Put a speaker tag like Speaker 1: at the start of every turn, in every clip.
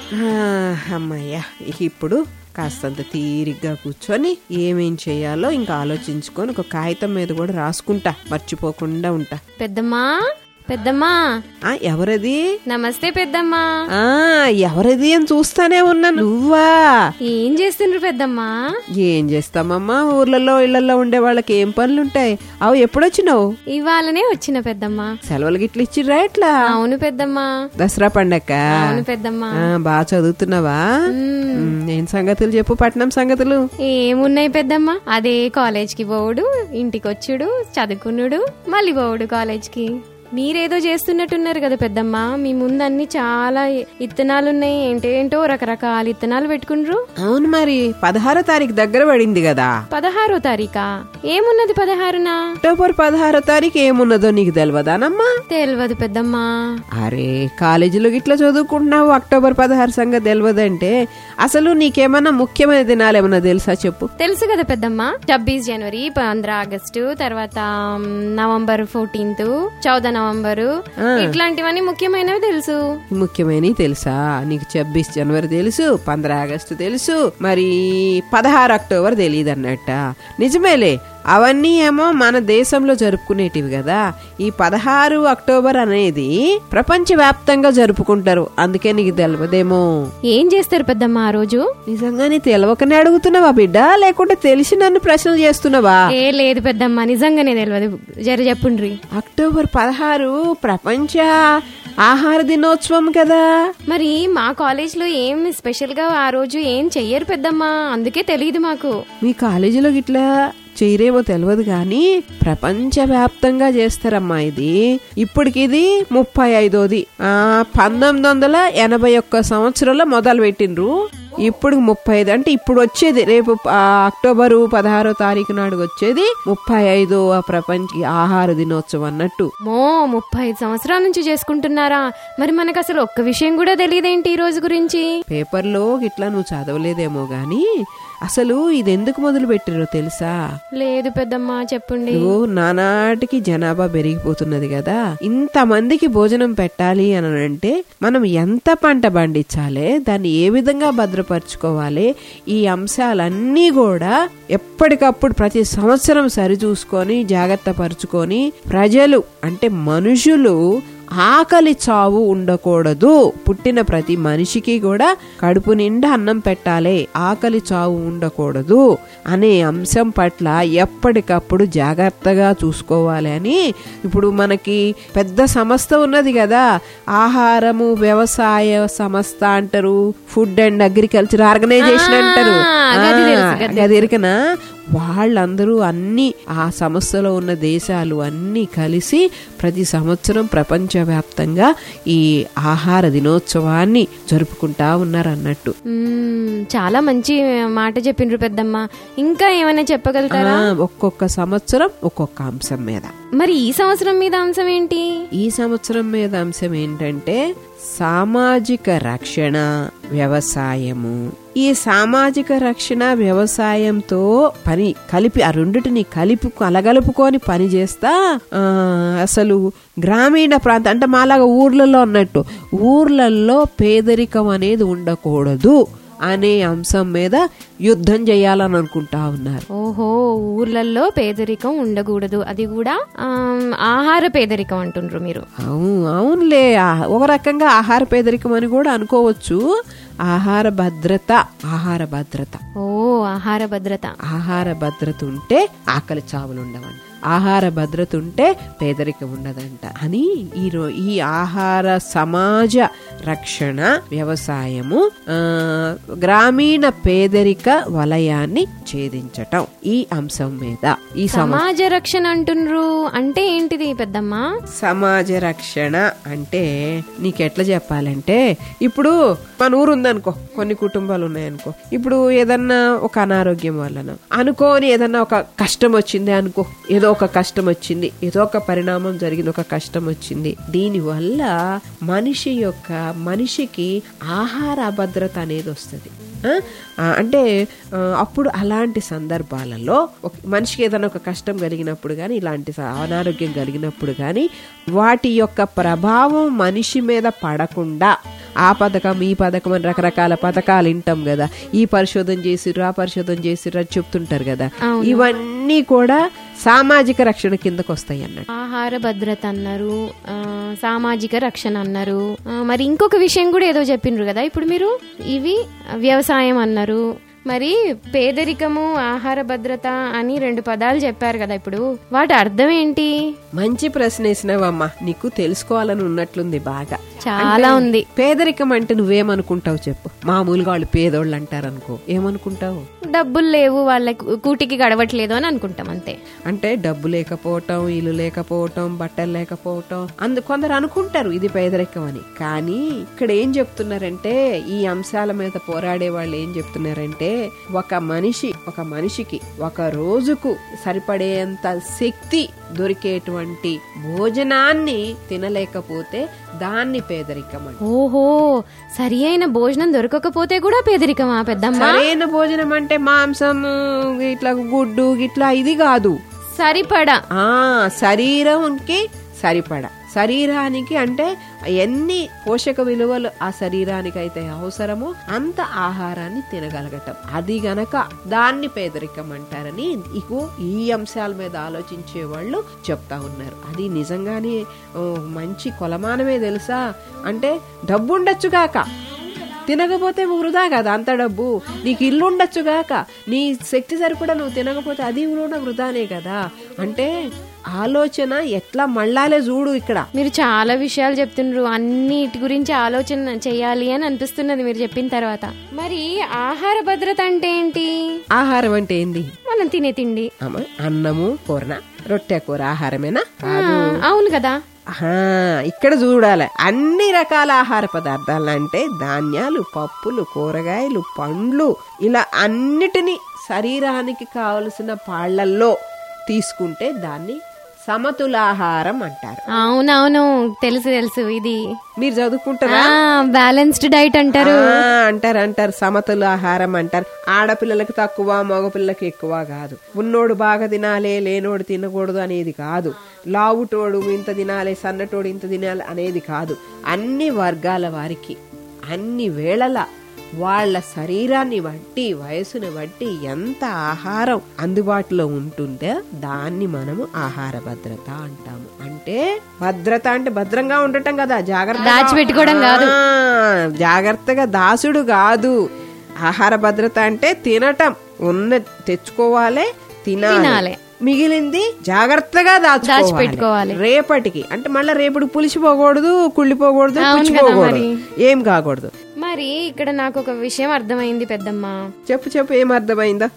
Speaker 1: ఆ, అమ్మయ్యా ఇప్పుడు కాస్తంత తీరిగ్గా కూర్చొని ఏమేం చేయాలో ఇంకా ఆలోచించుకొని ఒక కాగితం మీద కూడా రాసుకుంటా మర్చిపోకుండా ఉంటా
Speaker 2: పెద్దమ్మా పెద్దమ్మా
Speaker 1: ఆ ఎవరది
Speaker 2: నమస్తే పెద్దమ్మా
Speaker 1: ఆ ఎవరది అని చూస్తానే ఉన్నా నువ్వా
Speaker 2: ఏం చేస్తుండ్రు పెద్దమ్మా
Speaker 1: ఏం చేస్తామమ్మా ఊర్లలో ఇళ్లలో ఉండే వాళ్ళకి ఏం పనులుంటాయి అవు ఎప్పుడొచ్చినావు
Speaker 2: ఇవాళనే వచ్చిన పెద్దమ్మా
Speaker 1: సెలవులు గిట్ల ఇచ్చిర్రా ఎట్లా
Speaker 2: అవును పెద్దమ్మా
Speaker 1: దసరా పండక్క
Speaker 2: అవును పెద్దమ్మా
Speaker 1: బాగా చదువుతున్నావా
Speaker 2: మ్మ్.
Speaker 1: ఉమ్, ఏం సంగతులు చెప్పు పట్నం సంగతులు
Speaker 2: ఏమున్నాయి పెద్దమ్మా అదే కాలేజ్ కి పోవుడు ఇంటికి వచ్చుడు చదువుకున్నాడు మళ్ళీ పోవుడు కాలేజ్ కి మీరేదో చేస్తున్నట్టున్నారు కదా పెద్దమ్మా మీ ముందు అన్ని చాలా ఇత్తనాలు ఉన్నాయి ఏంటేంటో రకరకాల ఇత్తనాలు పెట్టుకుండ్రు
Speaker 1: అవును మరి పదహారో తారీఖు దగ్గర పడింది కదా
Speaker 2: పదహారో తారీఖా ఏమున్నది పదహారునా
Speaker 1: అక్టోబర్ పదహారో తారీఖు ఏమున్నదో నీకు తెలియదానమ్మా
Speaker 2: తెలియదు పెద్దమ్మా
Speaker 1: అరే కాలేజీలో గిట్లా చదువుకుంటున్నావు అక్టోబర్ పదహారు సంగతి తెలియదంటే అసలు నీకేమన్నా ముఖ్యమైన దినాలు ఏమన్నా తెలుసా చెప్పు
Speaker 2: తెలుసు కదా పెద్దమ్మా ఛబ్బీస్ జనవరి పంద్ర ఆగస్టు తర్వాత మ్, నవంబర్ ఫోర్టీన్త్ చౌద నవంబరు ఇట్లాంటివన్నీ ముఖ్యమైనవి తెలుసు
Speaker 1: ముఖ్యమైనవి తెలుసా నీకు ఛబ్బీస్ జనవరి తెలుసు పంద్ర ఆగస్టు తెలుసు మరి పదహారు అక్టోబర్ తెలియదు అన్నట్ట నిజమేలే అవన్నీ ఏమో మన దేశంలో జరుపుకునేటివి కదా ఈ పదహారు అక్టోబర్ అనేది ప్రపంచవ్యాప్తంగా జరుపుకుంటారు అందుకే నీకు తెలియదేమో
Speaker 2: ఏం చేస్తారు పెద్దమ్మా ఆ రోజు
Speaker 1: నిజంగానే తెలవకనే అడుగుతున్నావా బిడ్డ లేకుంటే తెలిసి నన్ను ప్రశ్నలు చేస్తున్నావా
Speaker 2: ఏ లేదు పెద్దమ్మా నిజంగానే తెలియదు జర చెప్పుండ్రి
Speaker 1: అక్టోబర్ పదహారు ప్రపంచ ఆహార దినోత్సవం కదా
Speaker 2: మరి మా కాలేజ్ లో ఏం స్పెషల్ గా ఆ రోజు ఏం చెయ్యరు పెద్దమ్మా అందుకే తెలియదు మాకు
Speaker 1: మీ కాలేజీలో గిట్లా చేయరేమో తెలియదు కానీ ప్రపంచవ్యాప్తంగా చేస్తారమ్మా ఇది ఇప్పటికి ఇది ముప్పై ఐదోది ఆ పంతొమ్మిది వందల ఎనభై ఒక్క సంవత్సరంలో మొదలు పెట్టిండ్రు ఇప్పుడు ముప్పై ఐదు అంటే ఇప్పుడు వచ్చేది రేపు ఆ, అక్టోబరు పదహారో తారీఖు నాడు వచ్చేది ముప్పై ఐదో ప్రపంచ ఆహార దినోత్సవం అన్నట్టు
Speaker 2: మో ముప్పై ఐదు సంవత్సరాల నుంచి చేసుకుంటున్నారా మరి మనకు అసలు ఒక్క విషయం కూడా తెలియదేంటి ఈ రోజు గురించి
Speaker 1: పేపర్లో గిట్లా నువ్వు చదవలేదేమో గాని అసలు ఇది ఎందుకు మొదలు పెట్టిరో తెలుసా
Speaker 2: లేదు పెద్దమ్మా చెప్పండి
Speaker 1: ఇదిగో నానాటికి జనాభా పెరిగిపోతున్నది కదా ఇంతమందికి భోజనం పెట్టాలి అని అంటే మనం ఎంత పంట పండించాలి దాన్ని ఏ విధంగా భద్రపరచుకోవాలి ఈ అంశాలన్నీ కూడా ఎప్పటికప్పుడు ప్రతి సంవత్సరం సరిచూసుకొని జాగ్రత్త పరుచుకొని ప్రజలు అంటే మనుషులు ఆకలి చావు ఉండకూడదు పుట్టిన ప్రతి మనిషికి కూడా కడుపు నిండా అన్నం పెట్టాలి ఆకలి చావు ఉండకూడదు అనే అంశం పట్ల ఎప్పటికప్పుడు జాగ్రత్తగా చూసుకోవాలి అని ఇప్పుడు మనకి పెద్ద సంస్థ ఉన్నది కదా ఆహారము వ్యవసాయ సంస్థ అంటారు ఫుడ్ అండ్ అగ్రికల్చర్ ఆర్గనైజేషన్ అంటారు
Speaker 2: ఆ, గది తెలుసు,
Speaker 1: ఆ,
Speaker 2: గది
Speaker 1: అది ఎరికనా వాళ్ళందరూ అన్ని ఆ సంస్థలో ఉన్న దేశాలు అన్ని కలిసి ప్రతి సంవత్సరం ప్రపంచవ్యాప్తంగా ఈ ఆహార దినోత్సవాన్ని జరుపుకుంటా ఉన్నారు అన్నట్టు
Speaker 2: మ్మ్, చాలా మంచి మాట చెప్పిండ్రు పెద్దమ్మ ఇంకా ఏమైనా చెప్పగలుగుతారా
Speaker 1: ఆ, ఒక్కొక్క సంవత్సరం ఒక్కొక్క అంశం మీద
Speaker 2: మరి ఈ సంవత్సరం మీద అంశం ఏంటి
Speaker 1: ఈ సంవత్సరం మీద అంశం ఏంటంటే సామాజిక రక్షణ వ్యవసాయము ఈ సామాజిక రక్షణ వ్యవసాయంతో పని కలిపి ఆ రెండిటిని కలిపి కలగలుపుకొని పని చేస్తా ఆ, అసలు గ్రామీణ ప్రాంతం అంటే మాలాగా ఊర్లలో అన్నట్టు ఊర్లలో పేదరికం అనేది ఉండకూడదు అనే అంశం మీద యుద్ధం చేయాలని అనుకుంటా ఉన్నారు
Speaker 2: ఓహో ఊర్లలో పేదరికం ఉండకూడదు అది కూడా ఆమ్, ఆహార పేదరికం అంటుండ్రు మీరు
Speaker 1: అవును అవునులే ఆ- ఒక రకంగా ఆహార పేదరికం అని కూడా అనుకోవచ్చు ఆహార భద్రత ఆహార భద్రత
Speaker 2: ఓ ఆహార భద్రత
Speaker 1: ఆహార భద్రత ఉంటే ఆకలి చావులు ఉండవంట ఆహార భద్రత ఉంటే పేదరికం ఉండదంట అని ఈ రో- ఈ ఆహార సమాజ రక్షణ వ్యవసాయము ఆ, గ్రామీణ పేదరిక వలయాన్ని ఛేదించటం ఈ అంశం మీద ఈ సమ
Speaker 2: సమాజ రక్షణ అంటుండ్రు అంటే ఏంటిది పెద్దమ్మ
Speaker 1: సమాజ రక్షణ అంటే నీకెట్లా చెప్పాలంటే ఇప్పుడు మన ఊరు ఉందనుకో కొన్ని కుటుంబాలు ఉన్నాయనుకో ఇప్పుడు ఏదన్నా ఒక అనారోగ్యం వలన అనుకోని ఏదన్నా ఒక కష్టం వచ్చింది అనుకో ఏదో ఒక కష్టం వచ్చింది ఏదో ఒక పరిణామం జరిగింది ఒక కష్టం వచ్చింది దీని వల్ల మనిషి యొక్క మనిషికి ఆహార అభద్రత అనేది వస్తుంది ఆ? ఆ, అంటే ఆ, అప్పుడు అలాంటి సందర్భాలలో ఒక- మనిషికి ఏదైనా ఒక కష్టం కలిగినప్పుడు కానీ ఇలాంటి స- అనారోగ్యం కలిగినప్పుడు కానీ వాటి యొక్క ప్రభావం మనిషి మీద పడకుండా ఆ పథకం ఈ పథకం అని రకరకాల పథకాలు వింటాం కదా ఈ పరిశోధన చేసిర్రు ఆ పరిశోధన చేసిర్రు అని చెప్తుంటారు కదా ఇవన్నీ కూడా సామాజిక రక్షణ కిందకు వస్తాయి అన్నట్టు
Speaker 2: ఆహార భద్రత అన్నారు ఆ, సామాజిక రక్షణ అన్నారు ఆ, మరి ఇంకొక విషయం కూడా ఏదో చెప్పిండ్రు కదా ఇప్పుడు మీరు ఇవి వ్యవసాయం అన్నారు మరి పేదరికము ఆహార భద్రత అని రెండు పదాలు చెప్పారు కదా ఇప్పుడు వాటి అర్థం ఏంటి
Speaker 1: మంచి ప్రశ్న వేసినావమ్మా నీకు తెలుసుకోవాలని ఉన్నట్లుంది బాగా
Speaker 2: చాలా ఉంది
Speaker 1: పేదరికం అంటే నువ్వేమనుకుంటావు చెప్పు మామూలుగా వాళ్ళు పేదోళ్ళు అంటారు అనుకో ఏమనుకుంటావు
Speaker 2: డబ్బులు లేవు వాళ్ళకి కూటికి గడవట్లేదు అని అనుకుంటాం అంతే
Speaker 1: అంటే డబ్బు లేకపోవటం ఇల్లు లేకపోవటం బట్టలు లేకపోవటం అందు కొందరు అనుకుంటారు ఇది పేదరికం అని కానీ ఇక్కడ ఏం చెప్తున్నారంటే ఈ అంశాల మీద పోరాడే వాళ్ళు ఏం చెప్తున్నారంటే ఒక మనిషి ఒక మనిషికి ఒక రోజుకు సరిపడేంత శక్తి దొరికేటువంటి భోజనాన్ని తినలేకపోతే దాన్ని పేదరికం అంటారు.
Speaker 2: ఓహో సరి అయిన భోజనం దొరకకపోతే కూడా పేదరికమా పెద్దమ్మ
Speaker 1: సరైన భోజనం అంటే మాంసం ఇట్లా గుడ్డు ఇట్లా ఇది కాదు
Speaker 2: సరిపడా
Speaker 1: ఆ శరీరంకి సరిపడా శరీరానికి అంటే ఎన్ని పోషక విలువలు ఆ శరీరానికి అయితే అవసరమో అంత ఆహారాన్ని తినగలగటం అది గనక దాన్ని పేదరికం అంటారని ఇకు ఈ అంశాల మీద ఆలోచించే వాళ్ళు చెప్తా ఉన్నారు అది నిజంగానే ఓ, మంచి కొలమానమే తెలుసా అంటే డబ్బు ఉండొచ్చుగాక తినకపోతే వృధా కదా అంత డబ్బు నీకు ఇల్లు ఉండొచ్చుగాక నీ శక్తి సరిపడా నువ్వు తినకపోతే అది కూడా వృధానే కదా అంటే ఆలోచన ఎట్లా మళ్ళాలే చూడు ఇక్కడ
Speaker 2: మీరు చాలా విషయాలు చెప్తుండ్రు అన్నిటి గురించి ఆలోచన చేయాలి అని అనిపిస్తున్నది మీరు చెప్పిన తర్వాత మరి ఆహార భద్రత అంటే ఏంటి
Speaker 1: ఆహారం అంటే ఏంది
Speaker 2: మనం తినే తిండి
Speaker 1: అమ్మ అన్నము కూరన రొట్టె కూర ఆహారమేనా
Speaker 2: ఆ, అవును కదా
Speaker 1: ఆహా, ఇక్కడ చూడాలి అన్ని రకాల ఆహార పదార్థాలు అంటే ధాన్యాలు పప్పులు కూరగాయలు పండ్లు ఇలా అన్నిటినీ శరీరానికి కావలసిన పాళ్లల్లో తీసుకుంటే దాన్ని సమతులాహారం అంటారు
Speaker 2: అవునవును తెలుసు తెలుసు ఇది
Speaker 1: మీరు చదువుకుంటారా
Speaker 2: బ్యాలెన్స్డ్ డైట్ అంటారు
Speaker 1: ఆ, అంటారు అంటారు సమతుల ఆహారం అంటారు ఆడపిల్లలకు తక్కువ మగపిల్లకి ఎక్కువ కాదు ఉన్నోడు బాగా తినాలి లేనోడు తినకూడదు అనేది కాదు లావుటోడు ఇంత తినాలి సన్నటోడు ఇంత తినాలి అనేది కాదు అన్ని వర్గాల వారికి అన్ని వేళల వాళ్ళ శరీరాన్ని బట్టి వయసును బట్టి ఎంత ఆహారం అందుబాటులో ఉంటుందో దాన్ని మనము ఆహార భద్రత అంటాము అంటే భద్రత అంటే భద్రంగా ఉండటం కదా జాగ్రత్త
Speaker 2: దాచిపెట్టుకోవడం కాదు.
Speaker 1: జాగ్రత్తగా దాసుడు కాదు ఆహార భద్రత అంటే తినటం ఉన్న తెచ్చుకోవాలి తినాలి
Speaker 2: తినాలి.
Speaker 1: మిగిలింది జాగ్రత్తగా దాచుకోవాలి
Speaker 2: దాచిపెట్టుకోవాలి.
Speaker 1: రేపటికి అంటే మళ్ళీ రేపటికి పులిసిపోకూడదు కుళ్ళిపోకూడదు
Speaker 2: అవును కదా
Speaker 1: పుచ్చిపోకూడదు
Speaker 2: మరి.
Speaker 1: ఏం కాకూడదు
Speaker 2: మరి ఇక్కడ నాకు ఒక విషయం అర్థమైంది పెద్దమ్మ
Speaker 1: చెప్పు చెప్పు ఏం అర్థమైందా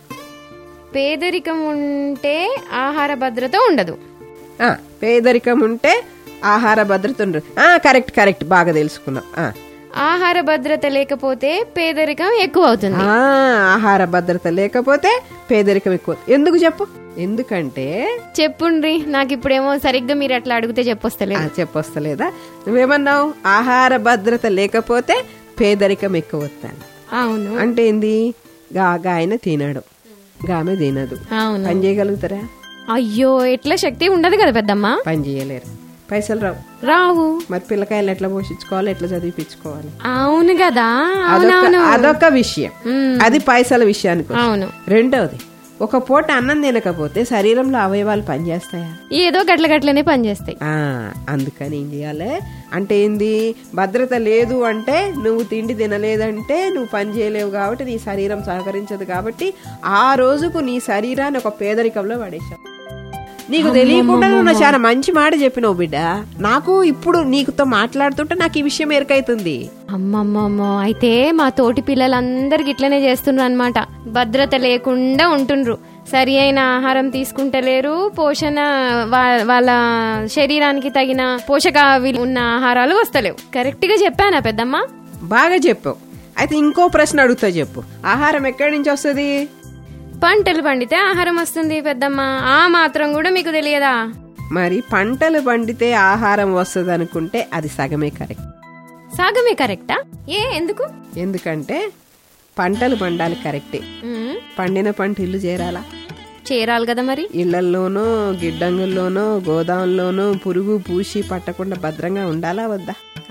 Speaker 2: పేదరికం ఉంటే ఆహార భద్రత ఉండదు
Speaker 1: ఆ, పేదరికం ఉంటే ఆహార భద్రత ఉండదు ఆ కరెక్ట్ కరెక్ట్ బాగా తెలుసుకున్నాం ఆ.
Speaker 2: ఆహార భద్రత లేకపోతే పేదరికం ఎక్కువ అవుతుంది
Speaker 1: ఆ, ఆహార భద్రత లేకపోతే పేదరికం ఎక్కువ ఎందుకు చెప్పు ఎందుకంటే
Speaker 2: చెప్పుండ్రి నాకు ఇప్పుడేమో సరిగ్గా మీరు అట్లా అడిగితే చెప్పొస్తలేదు
Speaker 1: ఆ, చెప్పొస్తలేదా నువ్వేమన్నావు ఆహార భద్రత లేకపోతే పేదరికం ఎక్కువ వస్తాను
Speaker 2: అవును
Speaker 1: అంటే ఏంది గా గా ఆయన తినడు గామె తినదు
Speaker 2: అవును
Speaker 1: పని చేయగలుగుతారా
Speaker 2: అయ్యో ఎట్లా శక్తి ఉండదు కదా పెద్దమ్మ
Speaker 1: పని చేయలేరు పైసలు రావు
Speaker 2: రావు
Speaker 1: మరి పిల్లకాయలు ఎట్లా పోషించుకోవాలి ఎట్లా చదివిపించుకోవాలి
Speaker 2: అవును కదా
Speaker 1: అదొక
Speaker 2: అవునవును
Speaker 1: అదొక విషయం
Speaker 2: మ్మ్.
Speaker 1: అది పైసల విషయానికి వస్తుంది.
Speaker 2: అవును
Speaker 1: రెండవది ఒక పూట అన్నం తినకపోతే శరీరంలో అవయవాలు పనిచేస్తాయా
Speaker 2: ఏదో గట్ల గట్లనే పనిచేస్తాయి
Speaker 1: ఆ అందుకని ఏం చేయాలి అంటే ఏంది భద్రత లేదు అంటే నువ్వు తిండి తినలేదంటే నువ్వు పని చేయలేవు కాబట్టి నీ శరీరం సహకరించదు కాబట్టి ఆ రోజుకు నీ శరీరాన్ని ఒక పేదరికంలో పడేశావు నీకు తెలియకుండా నువ్వు నా చాలా మంచి మాట చెప్పినావు బిడ్డ నాకు ఇప్పుడు నీకుతో మాట్లాడుతుంటే నాకు ఈ విషయం ఎరకైతుంది
Speaker 2: అమ్మమ్మమ్మో అయితే మా తోటి పిల్లలందరికి ఇట్లనే చేస్తుండ్రు అనమాట భద్రత లేకుండా ఉంటుండ్రు సరి అయిన ఆహారం తీసుకుంటలేరు పోషణ వా- వాళ్ళ శరీరానికి తగిన పోషక విలువ ఉన్న ఆహారాలు వస్తలేవు కరెక్ట్ గా చెప్పానా పెద్దమ్మ
Speaker 1: బాగా చెప్పావు అయితే ఇంకో ప్రశ్న అడుగుతా చెప్పు ఆహారం ఎక్కడి నుంచి వస్తుంది
Speaker 2: పంటలు పండితే ఆహారం వస్తుంది పెద్దమ్మ ఆ మాత్రం కూడా మీకు తెలియదా
Speaker 1: మరి పంటలు పండితే ఆహారం వస్తుంది అనుకుంటే అది సగమే కరెక్ట్
Speaker 2: సాగమే కరెక్టా ఏ ఎందుకు
Speaker 1: ఎందుకంటే పంటలు పండాలి కరెక్టే
Speaker 2: ఉమ్,
Speaker 1: పండిన పంట ఇల్లు చేరాలా
Speaker 2: చేరాలి కదా మరి
Speaker 1: ఇళ్లల్లోనూ గిడ్డంగుల్లోనూ గోదాంలోనూ పురుగు పూసి పట్టకుండా భద్రంగా ఉండాలా వద్దా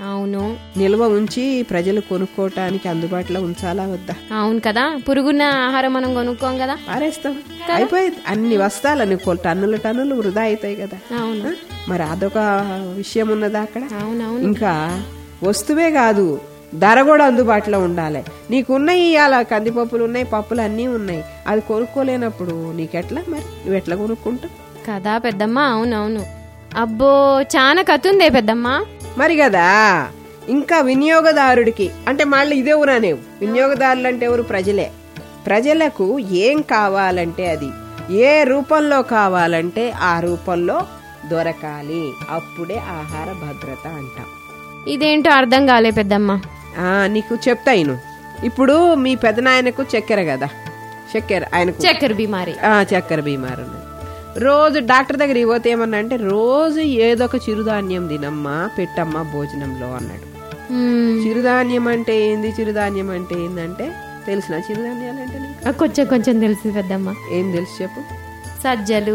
Speaker 2: అవును
Speaker 1: నిల్వ ఉంచి ప్రజలు కొనుక్కోవటానికి అందుబాటులో ఉంచాలా వద్దా
Speaker 2: అవును కదా పురుగున్న ఆహారం మనం కొనుక్కోం కదా
Speaker 1: పారేస్తాం అయిపోయింది అన్ని వస్తాలని టన్నుల టన్నులు వృధా అవుతాయి కదా
Speaker 2: అవును
Speaker 1: ఆ? మరి అదొక విషయం ఉన్నదా అక్కడ
Speaker 2: అవునవును
Speaker 1: ఇంకా వస్తువే కాదు ధర కూడా అందుబాటులో ఉండాలి నీకున్నాయి అలా కందిపప్పులు ఉన్నాయి పప్పులు అన్నీ ఉన్నాయి అది కొనుక్కోలేనప్పుడు నీకెట్లా మరి నువ్వు ఎట్లా కొనుక్కుంటావు
Speaker 2: కదా పెద్దమ్మ అవునవును అబ్బో చాలా కతుందే పెద్దమ్మ
Speaker 1: మరి కదా ఇంకా వినియోగదారుడికి అంటే మళ్ళీ ఇదే ఊరానేవు వినియోగదారులు అంటే ఎవరు ప్రజలే ప్రజలకు ఏం కావాలంటే అది ఏ రూపంలో కావాలంటే ఆ రూపంలో దొరకాలి అప్పుడే ఆహార భద్రత అంటాం
Speaker 2: ఇదేంటో అర్థం కాలే పెద్దమ్మ
Speaker 1: ఆ, నీకు చెప్తా ఇను ఇప్పుడు మీ పెదనాయనకు చక్కెర కదా చక్కెర ఆయనకు
Speaker 2: చక్కెర బీమారి
Speaker 1: ఆ, చక్కెర బీమారు ఉన్నది రోజు డాక్టర్ దగ్గరికి పోతే ఏమన్నా అంటే రోజు ఏదో ఒక చిరుధాన్యం తినమ్మా పెట్టమ్మా భోజనంలో అన్నాడు
Speaker 2: మ్మ్.
Speaker 1: చిరుధాన్యం అంటే ఏంది చిరుధాన్యం అంటే ఏందంటే తెలిసిన చిరుధాన్యాలు అంటే నీకు?
Speaker 2: ఆ, కొంచెం కొంచెం తెలుసు పెద్దమ్మ
Speaker 1: ఏం తెలుసు చెప్పు
Speaker 2: సజ్జలు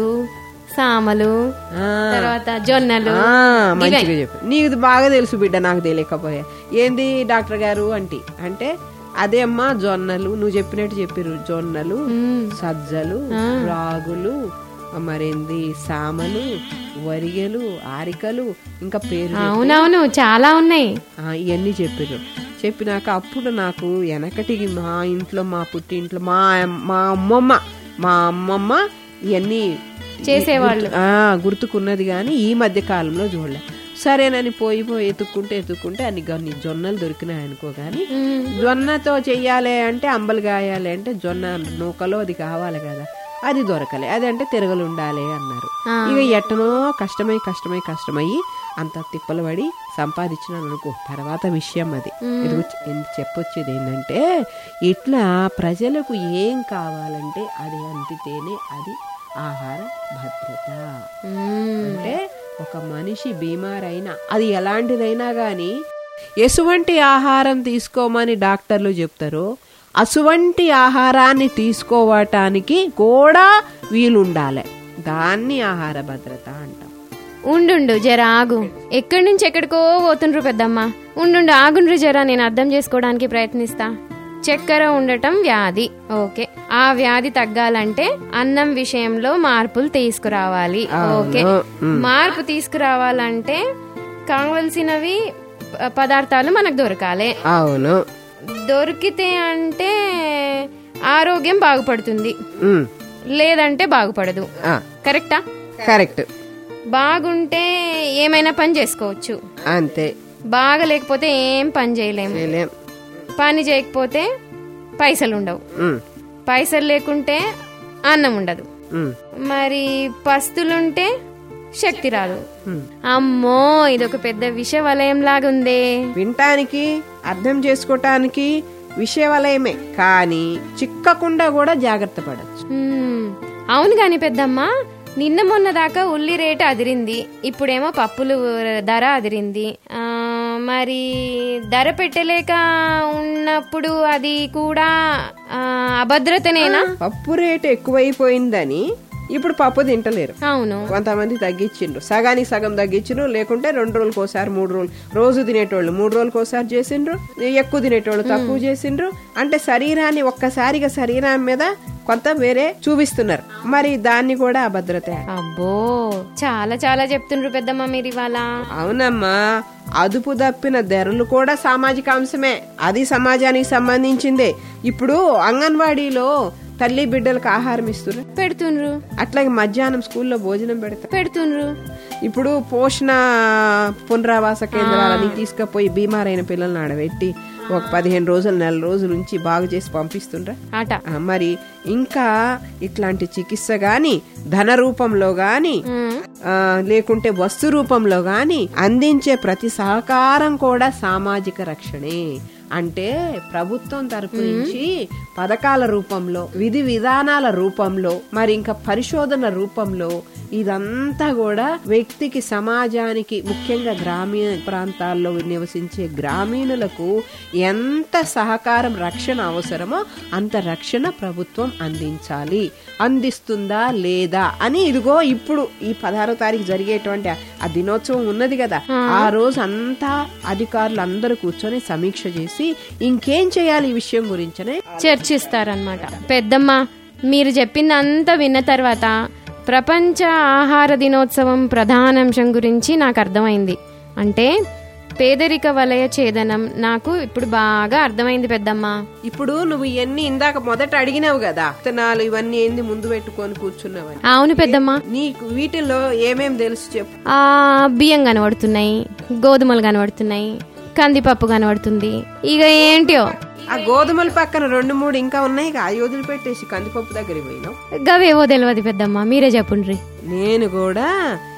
Speaker 2: సామలు
Speaker 1: ఆ,
Speaker 2: తర్వాత జొన్నలు
Speaker 1: ఆ, మంచిగా చెప్పు నీకు బాగా తెలుసు బిడ్డ నాకు తెలియకపోయా ఏంది డాక్టర్ గారు అంటి అంటే అదే అమ్మా జొన్నలు నువ్వు చెప్పినట్టు చెప్పిరు జొన్నలు
Speaker 2: మ్మ్.
Speaker 1: సజ్జలు రాగులు మరేంది సామలు వరిగెలు ఆరికలు ఇంకా పేరు
Speaker 2: అవునవును చాలా ఉన్నాయి
Speaker 1: ఆ, ఇవన్నీ చెప్పారు చెప్పినాక అప్పుడు నాకు వెనకటికి మా ఇంట్లో మా పుట్టి ఇంట్లో మా మా అమ్మమ్మ మా అమ్మమ్మ ఇవన్నీ
Speaker 2: చేసేవాళ్ళు.
Speaker 1: గుర్తు- ఆ, గుర్తుకున్నది కానీ ఈ మధ్య కాలంలో చూడలే సరేనని పోయి పోయి ఎత్తుక్కుంటే ఎత్తుక్కుంటే అన్ని కొన్ని జొన్నలు దొరికినాయి అనుకో కానీ
Speaker 2: మ్మ్.
Speaker 1: జొన్నతో చెయ్యాలి అంటే అంబలు గాయాలి అంటే జొన్న నూకలో అది కావాలి కదా అది దొరకలే అది అంటే తిరగలు ఉండాలి అన్నారు
Speaker 2: ఆ.
Speaker 1: ఇక ఎట్టనో కష్టమై కష్టమై కష్టమయ్యి అంత తిప్పలు పడి సంపాదించినాను అనుకో తర్వాత విషయం అది ఇది వచ్చి- ఎందుకు చెప్పొచ్చేది ఏంటంటే ఇట్లా ప్రజలకు ఏం కావాలంటే అది అందితేనే అది ఆహార భద్రత
Speaker 2: మ్మ్.
Speaker 1: అంటే ఒక మనిషి బీమారైనా అది ఎలాంటిదైనా గాని ఎసువంటి ఆహారం తీసుకోమని డాక్టర్లు చెప్తారో అసువంటి ఆహారాన్ని తీసుకోవటానికి కూడా వీలుండాలి దాన్ని ఆహార భద్రత అంటాం
Speaker 2: ఉండుండు జర ఆగు ఎక్కడి నుంచి ఎక్కడికో పోతుండ్రు పెద్దమ్మ ఉండుండు ఆగుండ్రు జర నేను అర్థం చేసుకోవడానికి ప్రయత్నిస్తా చక్కెర ఉండటం వ్యాధి ఓకే ఆ వ్యాధి తగ్గాలంటే అన్నం విషయంలో మార్పులు తీసుకురావాలి ఓకే మార్పు తీసుకురావాలంటే కావలసినవి ప- పదార్థాలు మనకు దొరకాలి
Speaker 1: అవును
Speaker 2: దొరికితే అంటే ఆరోగ్యం బాగుపడుతుంది
Speaker 1: ఉమ్,
Speaker 2: లేదంటే బాగుపడదు
Speaker 1: ఆ,
Speaker 2: కరెక్టా
Speaker 1: కరెక్ట్
Speaker 2: బాగుంటే ఏమైనా పని చేసుకోవచ్చు
Speaker 1: అంతే
Speaker 2: బాగా లేకపోతే ఏం పని చేయలేము
Speaker 1: చేయలేం
Speaker 2: పని చేయకపోతే పైసలు ఉండవు
Speaker 1: ఉమ్,
Speaker 2: పైసలు లేకుంటే అన్నం ఉండదు
Speaker 1: ఉమ్,
Speaker 2: మరి పస్తులుంటే శక్తి రాదు
Speaker 1: ఉమ్.
Speaker 2: అమ్మో ఇదొక పెద్ద విష వలయం లాగుందే
Speaker 1: వినటానికి అర్థం చేసుకోవటానికి విషయవలయమే కానీ చిక్కకుండా కూడా జాగ్రత్త పడచ్చు
Speaker 2: హ్మ్. అవును గాని పెద్దమ్మ నిన్న మొన్న దాకా ఉల్లి రేటు అదిరింది ఇప్పుడేమో పప్పులు ధర అదిరింది ఆ, మరి ధర పెట్టలేక ఉన్నప్పుడు అది కూడా ఆ, అభద్రతనేనా
Speaker 1: పప్పు రేటు ఎక్కువైపోయిందని ఇప్పుడు పప్పు తింటలేరు
Speaker 2: అవును
Speaker 1: కొంతమంది తగ్గించిండ్రు సగానికి సగం తగ్గించిండ్రు లేకుంటే రెండు రోజులకు ఒకసారి మూడు రోజులు రోజు తినేటోళ్ళు మూడు రోజులకు ఒకసారి చేసిండ్రు ఎక్కువ తినేటోళ్ళు తక్కువ చేసిండ్రు అంటే శరీరాన్ని ఒక్కసారిగా శరీరం మీద కొంత వేరే చూపిస్తున్నారు మరి దాన్ని కూడా అభద్రత
Speaker 2: అబ్బో చాలా చాలా చెప్తుండ్రు పెద్దమ్మ మీరు ఇవాళ
Speaker 1: అవునమ్మా అదుపు తప్పిన ధరలు కూడా సామాజిక అంశమే అది సమాజానికి సంబంధించిందే ఇప్పుడు అంగన్వాడీలో తల్లి బిడ్డలకు ఆహారం ఇస్తున్నారు
Speaker 2: పెడుతుండ్రు
Speaker 1: అట్లాగే మధ్యాహ్నం స్కూల్లో భోజనం పెడతారు
Speaker 2: పెడుతుండ్రు
Speaker 1: ఇప్పుడు పోషణ పునరావాస కేంద్రాలని తీసుకుపోయి బీమారైన పిల్లల్ని ఆడబెట్టి ఒక పదిహేను రోజులు నెల రోజుల నుంచి బాగు చేసి పంపిస్తుండ్రా
Speaker 2: ఆట
Speaker 1: ఆ, మరి ఇంకా ఇట్లాంటి చికిత్స గాని ధన రూపంలో గాని
Speaker 2: ఉమ్.
Speaker 1: ఆ, లేకుంటే వస్తు రూపంలో గాని అందించే ప్రతి సహకారం కూడా సామాజిక రక్షణే అంటే ప్రభుత్వం తరపు నుంచి పథకాల రూపంలో విధి విధానాల రూపంలో మరి ఇంకా పరిశోధన రూపంలో ఇదంతా కూడా వ్యక్తికి సమాజానికి ముఖ్యంగా గ్రామీణ ప్రాంతాల్లో నివసించే గ్రామీణులకు ఎంత సహకారం రక్షణ అవసరమో అంత రక్షణ ప్రభుత్వం అందించాలి అందిస్తుందా లేదా అని ఇదిగో ఇప్పుడు ఈ పదహారో తారీఖు జరిగేటువంటి ఆ- ఆ దినోత్సవం ఉన్నది కదా ఆ రోజు అంతా అధికారులు అందరూ కూర్చొని సమీక్ష చేసి ఇంకేం చేయాలి ఈ విషయం గురించనే
Speaker 2: చర్చిస్తారనమాట పెద్దమ్మ మీరు చెప్పిందంతా విన్న తర్వాత ప్రపంచ ఆహార దినోత్సవం ప్రధానాంశం గురించి నాకు అర్థమైంది అంటే పేదరిక వలయ ఛేదనం నాకు ఇప్పుడు బాగా అర్థమైంది పెద్దమ్మ
Speaker 1: ఇప్పుడు నువ్వు ఇవన్నీ ఇందాక మొదట అడిగినావు కదా విత్తనాలు ఇవన్నీ ఏంది ముందు పెట్టుకొని కూర్చున్నావని
Speaker 2: అవును పెద్దమ్మ
Speaker 1: నీకు వీటిల్లో ఏమేం తెలుసు చెప్పు
Speaker 2: ఆ బియ్యం కనబడుతున్నాయి గోధుమలు కనబడుతున్నాయి కందిపప్పు కనబడుతుంది ఇక ఏంటో
Speaker 1: ఆ గోధుమల పక్కన రెండు మూడు ఇంకా ఉన్నాయి ఆ వదిలి పెట్టేసి కందిపప్పు దగ్గరికి పోయినావు
Speaker 2: గవేవో తెలియదు పెద్దమ్మ మీరే చెప్పుండ్రి
Speaker 1: నేను కూడా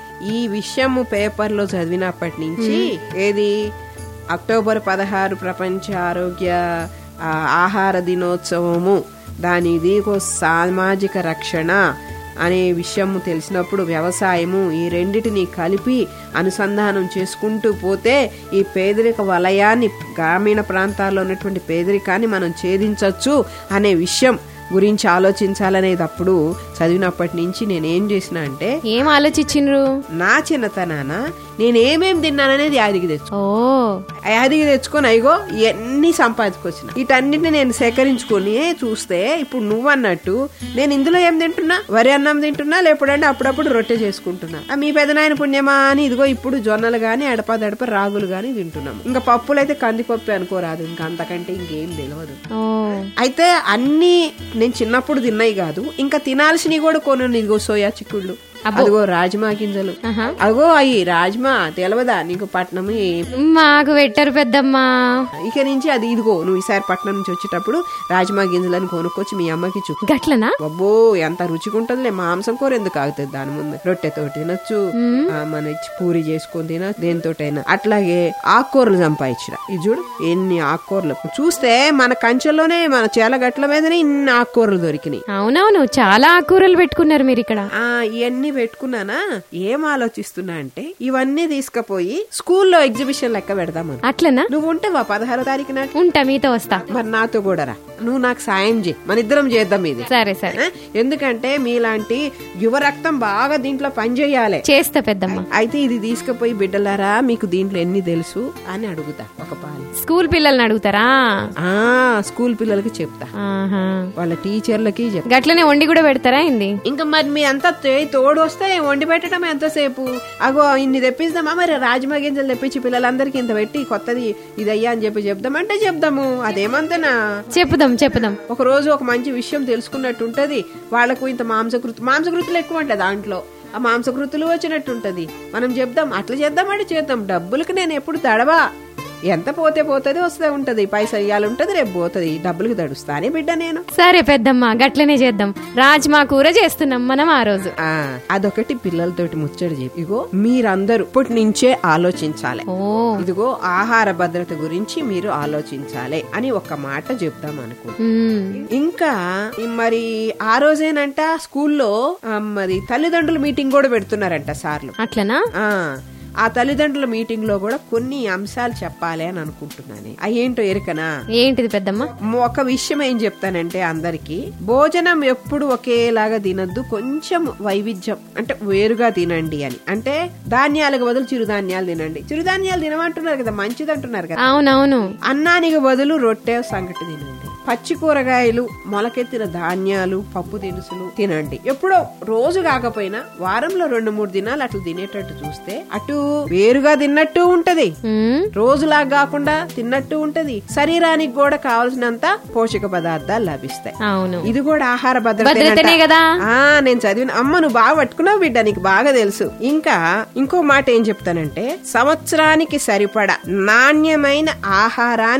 Speaker 1: ఈ విషయము పేపర్లో చదివినప్పటి నుంచి ఏది అక్టోబర్ పదహారు ప్రపంచ ఆరోగ్య ఆ, ఆహార దినోత్సవము దాని ఇది ఒక సామాజిక రక్షణ అనే విషయం తెలిసినప్పుడు వ్యవసాయము ఈ రెండిటిని కలిపి అనుసంధానం చేసుకుంటూ పోతే ఈ పేదరిక వలయాన్ని గ్రామీణ ప్రాంతాల్లో ఉన్నటువంటి పేదరికాన్ని మనం ఛేదించవచ్చు అనే విషయం గురించి ఆలోచించాలనేది అప్పుడు చదివినప్పటి నుంచి నేనేం చేసిన అంటే
Speaker 2: ఏం ఆలోచించిండ్రు
Speaker 1: నా చిన్నతనాన నేనేమేం తిన్నాననేది యాదికి తెచ్చు
Speaker 2: ఓ
Speaker 1: యాదికి తెచ్చుకొని అయ్యో ఇవన్నీ సంపాదించుకొచ్చిన వీటన్నిటిని నేను సేకరించుకొని చూస్తే ఇప్పుడు నువ్వు అన్నట్టు నేను ఇందులో ఏం తింటున్నా వరి అన్నం తింటున్నా లేకపోతే అప్పుడప్పుడు రొట్టె చేసుకుంటున్నా ఆ మీ పెదనాయన పుణ్యమా అని ఇదిగో ఇప్పుడు జొన్నలు గాని అడప దడప రాగులు గాని తింటున్నాం ఇంకా పప్పులు అయితే కందిపప్పు అనుకోరాదు ఇంకా అంతకంటే ఇంకేం తెలియదు
Speaker 2: ఓ
Speaker 1: అయితే అన్ని నేను చిన్నప్పుడు తిన్నాయి కాదు ఇంకా తినాల్సినవి కూడా కొన్ని ఇదిగో సోయా చిక్కుళ్ళు అదిగో రాజ్మా గింజలు
Speaker 2: ఆహా.
Speaker 1: అగో అయ్యి రాజ్మా తెలవదా నీకు పట్నం ఏ-
Speaker 2: మాకు పెట్టరు పెద్దమ్మా
Speaker 1: ఇక నుంచి అది ఇదిగో నువ్వు ఈసారి పట్నం నుంచి వచ్చేటప్పుడు రాజ్మా గింజలని కొనుక్కొచ్చి మీ అమ్మకి చూపు
Speaker 2: గట్లనా
Speaker 1: అబ్బో ఎంత రుచిగా ఉంటుందిలే మాంసం కూర ఎందుకు ఆగుతుంది దాని ముందు రొట్టెతో తినొచ్చు ఆ, మన ఇచ్చి పూరి చేసుకొని తినొచ్చు దేనితోటైనా అట్లాగే ఆకుకూరలు సంపాదించిన ఇది చూడు ఎన్ని ఆకుకూరలు చూస్తే మన కంచెలోనే మన చేల గట్ల మీదనే ఇన్ని ఆకుకూరలు దొరికినాయి
Speaker 2: అవునవును చాలా ఆకుకూరలు పెట్టుకున్నారు మీరు ఇక్కడ
Speaker 1: ఆ ఇవన్నీ పెట్టుకున్నానా ఏం ఆలోచిస్తున్నా అంటే ఇవన్నీ తీసుకుపోయి స్కూల్లో ఎగ్జిబిషన్ లెక్క పెడదామని
Speaker 2: అట్లనా
Speaker 1: నువ్వు ఉంటావా పదహారో తారీఖు నాటి
Speaker 2: ఉంటా మీతో వస్తా
Speaker 1: మరి నాతో కూడా రా నువ్వు నాకు సాయం చేయి మన ఇద్దరం చేద్దాం ఇది
Speaker 2: సరే సరే
Speaker 1: ఆ? ఎందుకంటే మీలాంటి యువ రక్తం బాగా దీంట్లో పనిచేయాలి
Speaker 2: చేస్తా పెద్దమ్మ
Speaker 1: అయితే ఇది తీసుకుపోయి బిడ్డలారా మీకు దీంట్లో ఎన్ని తెలుసు అని అడుగుతా ఒక పాలి
Speaker 2: స్కూల్ పిల్లల్ని అడుగుతారా
Speaker 1: ఆ స్కూల్ పిల్లలకి చెప్తా
Speaker 2: ఆహా
Speaker 1: వాళ్ళ టీచర్లకి చెప్తా
Speaker 2: గట్లనే వండి కూడా పెడతారా ఏంది
Speaker 1: ఇంకా మరి మీ అంతా తే- తోడు వస్తే వండి పెట్టడం ఎంతసేపు అగో ఇన్ని తెప్పిస్తామా మరి రాజమా గింజలు తెప్పించి పిల్లలందరికీ ఇంత పెట్టి కొత్తది ఇది అయ్యా అని చెప్పి చెప్దామంటే చెప్దాము అదేమంతేనా
Speaker 2: చెప్పుదాం చెప్పుదాం
Speaker 1: ఒక రోజు ఒక మంచి విషయం తెలుసుకున్నట్టు ఉంటది వాళ్ళకు ఇంత మాంసకృతి మాంసకృతులు ఎక్కువ ఉంటాయి దాంట్లో ఆ మాంసకృతులు వచ్చినట్టు ఉంటది మనం చెప్దాం అట్లా చేద్దామంటే చేద్దాం డబ్బులకి నేను ఎప్పుడు తడవా ఎంత పోతే పోతుంది వస్తే ఉంటది పైసా ఇయ్యాలి ఉంటది రేపు పోతుంది డబ్బులకి తడుస్తానే బిడ్డ నేను
Speaker 2: సరే పెద్దమ్మ గట్లనే చేద్దాం రాజ్మా కూర చేస్తున్నాం మనం ఆ రోజు
Speaker 1: ఆ అదొకటి పిల్లలతోటి ముచ్చట చెప్పి ఇగో మీరందరూ ఇప్పటి నుంచే ఆలోచించాలి
Speaker 2: ఓ
Speaker 1: ఇదిగో ఆహార భద్రత గురించి మీరు ఆలోచించాలి అని ఒక మాట చెప్దాం అనుకుంటున్నాను
Speaker 2: ఉమ్,
Speaker 1: ఇంకా ఈ మరి ఆ రోజేనంట స్కూల్లో ఆ, మరి తల్లిదండ్రుల మీటింగ్ కూడా పెడుతున్నారంట సార్లు
Speaker 2: అట్లనా
Speaker 1: ఆ ఆ తల్లిదండ్రుల మీటింగ్ లో కూడా కొన్ని అంశాలు చెప్పాలి అని అనుకుంటున్నాను అయ్యేంటో ఎరుకనా
Speaker 2: ఏంటిది పెద్దమ్మ
Speaker 1: ఒక విషయం ఏం చెప్తానంటే అందరికి భోజనం ఎప్పుడు ఒకేలాగా తినద్దు కొంచెం వైవిధ్యం అంటే వేరుగా తినండి అని అంటే ధాన్యాలకు బదులు చిరుధాన్యాలు తినండి చిరుధాన్యాలు తినమంటున్నారు కదా మంచిది అంటున్నారు కదా
Speaker 2: అవునవును
Speaker 1: అన్నానికి బదులు రొట్టె సంగటి తినండి పచ్చి కూరగాయలు మొలకెత్తిన ధాన్యాలు పప్పు దినుసులు తినండి ఎప్పుడో రోజు కాకపోయినా వారంలో రెండు మూడు దినాలు అట్లా తినేటట్టు చూస్తే అటు వేరుగా తిన్నట్టు ఉంటది
Speaker 2: ఉమ్,
Speaker 1: రోజులా కాకుండా తిన్నట్టు ఉంటది శరీరానికి కూడా కావలసినంత పోషక పదార్థాలు లభిస్తాయి
Speaker 2: అవును
Speaker 1: ఇది కూడా ఆహార
Speaker 2: భద్రతనే
Speaker 1: భద్రత
Speaker 2: కదా
Speaker 1: ఆ నేను చదివిన అమ్మ నువ్వు బాగా పట్టుకున్నావు బిడ్డ నీకు బాగా తెలుసు ఇంకా ఇంకో మాట ఏం చెప్తానంటే సంవత్సరానికి సరిపడా నాణ్యమైన ఆహారాన్ని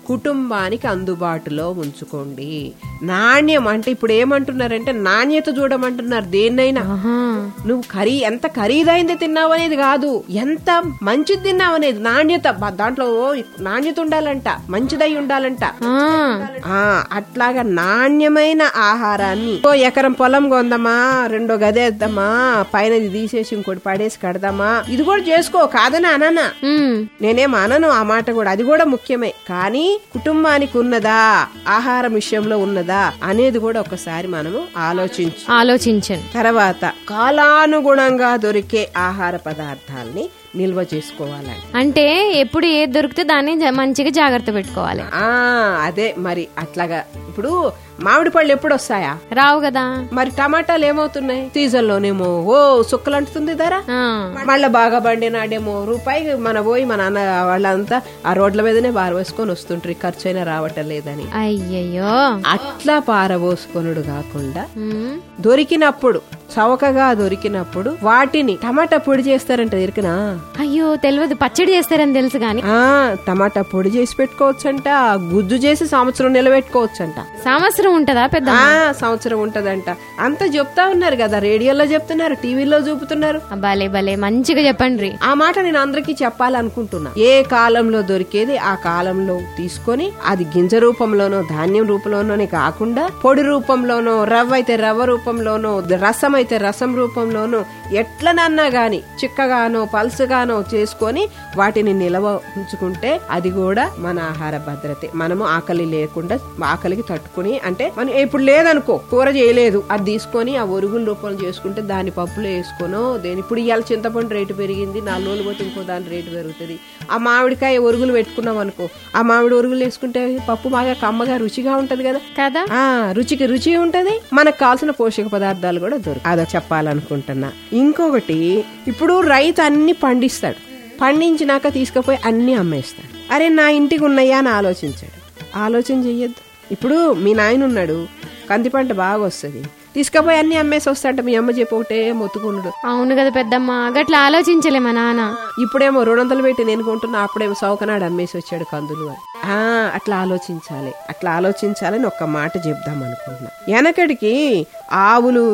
Speaker 1: కుటుంబానికి అందుబాటులో ఉంచుకోండి నాణ్యం అంటే ఇప్పుడు ఏమంటున్నారంటే నాణ్యత చూడమంటున్నారు దేన్నైనా
Speaker 2: ఆహా
Speaker 1: నువ్వు ఖరీ ఎంత ఖరీదైంది తిన్నావు అనేది కాదు ఎంత మంచిది తిన్నావు అనేది నాణ్యత బ- దాంట్లో ఓ నాణ్యత ఉండాలంట మంచిదై ఉండాలంట
Speaker 2: ఆ,
Speaker 1: ఆ అట్లాగా నాణ్యమైన ఆహారాన్ని ఓ ఎకరం పొలం కొందామా రెండో గదేద్దామా పైన ఇది తీసేసి ఇంకోటి పడేసి కడదామా ఇది కూడా చేసుకో కాదని అననా
Speaker 2: ఉమ్,
Speaker 1: నేనేం అనను ఆ మాట కూడా అది కూడా ముఖ్యమే కానీ కుటుంబానికి ఉన్నదా ఆహారం విషయంలో ఉన్నదా అనేది కూడా ఒకసారి మనము ఆలోచించు
Speaker 2: ఆలోచించండి
Speaker 1: తర్వాత కాలానుగుణంగా దొరికే ఆహార పదార్థాల్ని నిల్వ చేసుకోవాలండి
Speaker 2: అంటే ఎప్పుడు ఏది దొరికితే దాన్ని జ- మంచిగా జాగ్రత్త పెట్టుకోవాలి
Speaker 1: ఆ అదే మరి అట్లాగా ఇప్పుడు మామిడి పళ్ళు ఎప్పుడు వస్తాయా
Speaker 2: రావు కదా
Speaker 1: మరి టమాటాలు ఏమవుతున్నాయి సీజన్ లోనేమో ఓ సుక్కలు అంటుతుంది ధర
Speaker 2: ఆ,
Speaker 1: మళ్ళా బాగా బండినాడేమో రూపాయి మన పోయి మన అన్న వాళ్ళంతా ఆ రోడ్ల మీదనే పారవేసుకొని వస్తుంటారు ఖర్చు అయినా రావటం లేదని
Speaker 2: అయ్యయ్యో
Speaker 1: అట్లా పారబోసుకొనుడు కాకుండా
Speaker 2: ఉమ్,
Speaker 1: దొరికినప్పుడు చవకగా దొరికినప్పుడు వాటిని టమాటా పొడి చేస్తారంట ఎరికనా
Speaker 2: అయ్యో తెలియదు పచ్చడి చేస్తారని తెలుసు గాని
Speaker 1: ఆ టమాటా పొడి చేసి పెట్టుకోవచ్చంట గుజ్జు చేసి సంవత్సరం నిలబెట్టుకోవచ్చంట
Speaker 2: సంవత్సరం ఉంటదా పెద్ద
Speaker 1: ఆ సంవత్సరం ఉంటదంట అంత చెప్తా ఉన్నారు కదా రేడియోలో చెప్తున్నారు టీవీలో చూపుతున్నారు
Speaker 2: భలే భలే మంచిగా చెప్పండి
Speaker 1: ఆ మాట నేను అందరికీ చెప్పాలనుకుంటున్నా ఏ కాలంలో దొరికేది ఆ కాలంలో తీసుకొని అది గింజ రూపంలోనో ధాన్యం రూపంలోనోనే కాకుండా పొడి రూపంలోనో రవ్వ అయితే రవ్వ రూపంలోనో రసం అయితే రసం రూపంలోనో ఎట్లనన్నా గాని చిక్కగానో పల్సగానో చేసుకొని వాటిని నిలవ ఉంచుకుంటే అది కూడా మన ఆహార భద్రతే మనము ఆకలి లేకుండా ఆకలికి తట్టుకుని అంటే మనం ఇప్పుడు లేదనుకో కూర చేయలేదు అది తీసుకొని ఆ ఒరుగుల రూపంలో చేసుకుంటే దాని పప్పులో వేసుకోనో దేని ఇప్పుడు ఇవాళ చింతపండు రేటు పెరిగింది నాలుగు రోజులు పోతే ఇంకో దాని రేటు పెరుగుతుంది ఆ మామిడికాయ ఒరుగులు పెట్టుకున్నాం అనుకో ఆ మామిడి ఒరుగులు వేసుకుంటే పప్పు బాగా కమ్మగా రుచిగా ఉంటది కదా
Speaker 2: కదా
Speaker 1: ఆ రుచికి రుచి ఉంటది మనకు కావాల్సిన పోషక పదార్థాలు కూడా దొరుకు అదో చెప్పాలనుకుంటున్నా ఇంకొకటి ఇప్పుడు రైతు అన్ని పండిస్తాడు పండించినాక తీసుకుపోయి అన్ని అమ్మేస్తాడు అరే నా ఇంటికి ఉన్నాయా అని ఆలోచించాడు ఆలోచన చెయ్యొద్దు ఇప్పుడు మీ నాయన ఉన్నాడు కంది పంట బాగా వస్తుంది తీసుకుపోయి అన్ని అమ్మేసి వస్తాడంట మీ అమ్మ చెప్పి ఒకటే మొత్తుకున్నాడు
Speaker 2: అవును కదా పెద్దమ్మ గట్లా ఆలోచించలే మా నాన్న
Speaker 1: ఇప్పుడేమో రెండు వందలు పెట్టి నేను కొంటున్నా అప్పుడేమో సౌకనాడు అమ్మేసి వచ్చాడు కందులు అని ఆ అట్లా ఆలోచించాలి అట్లా ఆలోచించాలని ఒక్క మాట చెప్దాం అనుకుంటున్నా వెనకడికి ఆవులు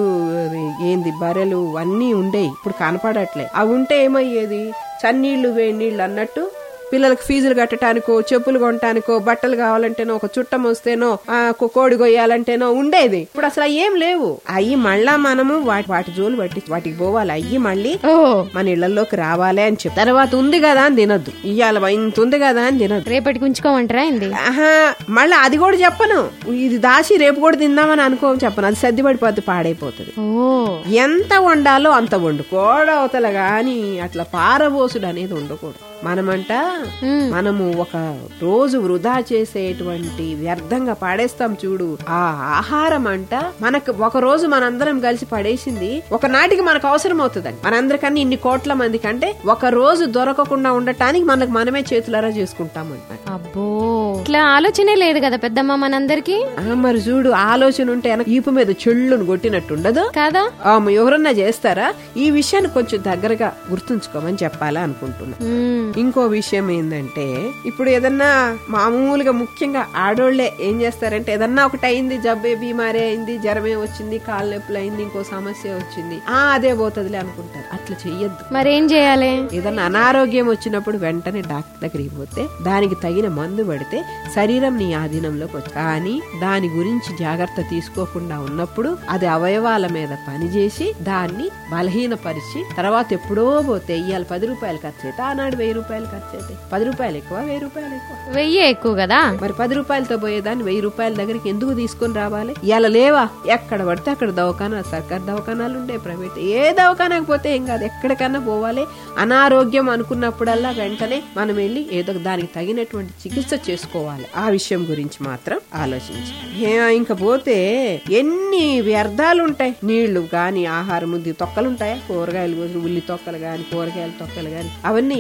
Speaker 1: ఏంది బర్రెలు అన్నీ ఉండేవి ఇప్పుడు కనపడట్లే అవి ఉంటే ఏమయ్యేది చన్నీళ్లు వేడి నీళ్లు అన్నట్టు పిల్లలకు ఫీజులు కట్టడానికో చెప్పులు కొనటానికో బట్టలు కావాలంటేనో ఒక చుట్టం వస్తేనో ఆ ఒక కోడి కొయ్యాలంటేనో ఉండేది ఇప్పుడు అసలు అవి ఏం లేవు అయ్యి మళ్ళా మనము వాటి వాటి జోలు పట్టి వాటికి పోవాలి అయ్యి మళ్ళీ
Speaker 2: ఓ
Speaker 1: మన ఇళ్లలోకి రావాలి అని చెప్పి తర్వాత ఉంది కదా అని తినొద్దు ఇయ్యాల ఇంత ఉంది కదా అని తినొద్దు
Speaker 2: రేపటికి ఉంచుకోమంటారా ఏంది
Speaker 1: ఆహా మళ్ళీ అది కూడా చెప్పను ఇది దాచి రేపు కూడా తిందామని అనుకో చెప్పను అది సర్ది పడిపోతే పాడైపోతుంది
Speaker 2: ఓ
Speaker 1: ఎంత వండాలో అంత వండు కోడవతల గాని అట్లా పారబోసుడు అనేది ఉండకూడదు మనమంట
Speaker 2: ఉమ్,
Speaker 1: మనము ఒక రోజు వృధా చేసేటువంటి వ్యర్థంగా పాడేస్తాం చూడు ఆ ఆహారం అంట మనకు ఒక రోజు మనందరం కలిసి పడేసింది ఒక నాటికి మనకు అవసరం అవుతుందండి మనందరికన్నా ఇన్ని కోట్ల మంది కంటే ఒక రోజు దొరకకుండా ఉండటానికి మనకు మనమే చేతులారా చేసుకుంటామంట
Speaker 2: అబ్బో ఇట్లా ఆలోచనే లేదు కదా పెద్దమ్మ మనందరికి
Speaker 1: ఆ, మరి చూడు ఆలోచన ఉంటే వెనక ఈపు మీద చెళ్ళును కొట్టినట్టు ఉండదు
Speaker 2: కాదా
Speaker 1: ఆ, ఎవరన్నా చేస్తారా ఈ విషయాన్ని కొంచెం దగ్గరగా గుర్తుంచుకోమని చెప్పాలా అనుకుంటున్నా
Speaker 2: ఉమ్,
Speaker 1: ఇంకో విషయం ఏంటంటే ఇప్పుడు ఏదన్నా మామూలుగా ముఖ్యంగా ఆడోళ్లే ఏం చేస్తారంటే ఏదన్నా ఒకటి అయింది జబ్బే బీమారే అయింది జ్వరమే వచ్చింది కాళ్ళ నొప్పులు అయింది ఇంకో సమస్య వచ్చింది ఆ అదే పోతుందిలే అనుకుంటారు అట్లా చెయ్యొద్దు
Speaker 2: మరేం చేయాలి
Speaker 1: ఏదన్నా అనారోగ్యం వచ్చినప్పుడు వెంటనే డాక్టర్ దగ్గరికి పోతే దానికి తగిన మందు పడితే శరీరం నీ ఆధీనంలోకి వచ్చి కానీ దాని గురించి జాగ్రత్త తీసుకోకుండా ఉన్నప్పుడు అది అవయవాల మీద పనిచేసి దాన్ని బలహీనపరిచి తర్వాత ఎప్పుడో పోతే ఇవాళ పది రూపాయలు ఖర్చు అయితే ఆనాడు వెయ్యి రూపాయలు ఖర్చు అయితే పది రూపాయలు ఎక్కువ వెయ్యి రూపాయలు ఎక్కువ
Speaker 2: వెయ్యి ఎక్కువ కదా
Speaker 1: మరి పది రూపాయలతో పోయేదాన్ని వెయ్యి రూపాయల దగ్గరికి ఎందుకు తీసుకొని రావాలి ఇలా లేవా ఎక్కడ పడితే అక్కడ దవాఖానా సర్కార్ దవాఖానాలు ఉండే ప్రైవేట్ ఏ దవాఖానాకు పోతే ఏం కాదు ఎక్కడికన్నా పోవాలి అనారోగ్యం అనుకున్నప్పుడల్లా వెంటనే మనం వెళ్ళి ఏదో దానికి తగినటువంటి చికిత్స చేసుకోవాలి ఆ విషయం గురించి మాత్రం ఆలోచించి ఇంకా పోతే ఎన్ని వ్యర్థాలు ఉంటాయి నీళ్లు గాని ఆహారం ఉంది తొక్కలు ఉంటాయా కూరగాయలు కోసి ఉల్లి తొక్కలు గాని కూరగాయల తొక్కలు గాని అవన్నీ ఏం చేస్తారు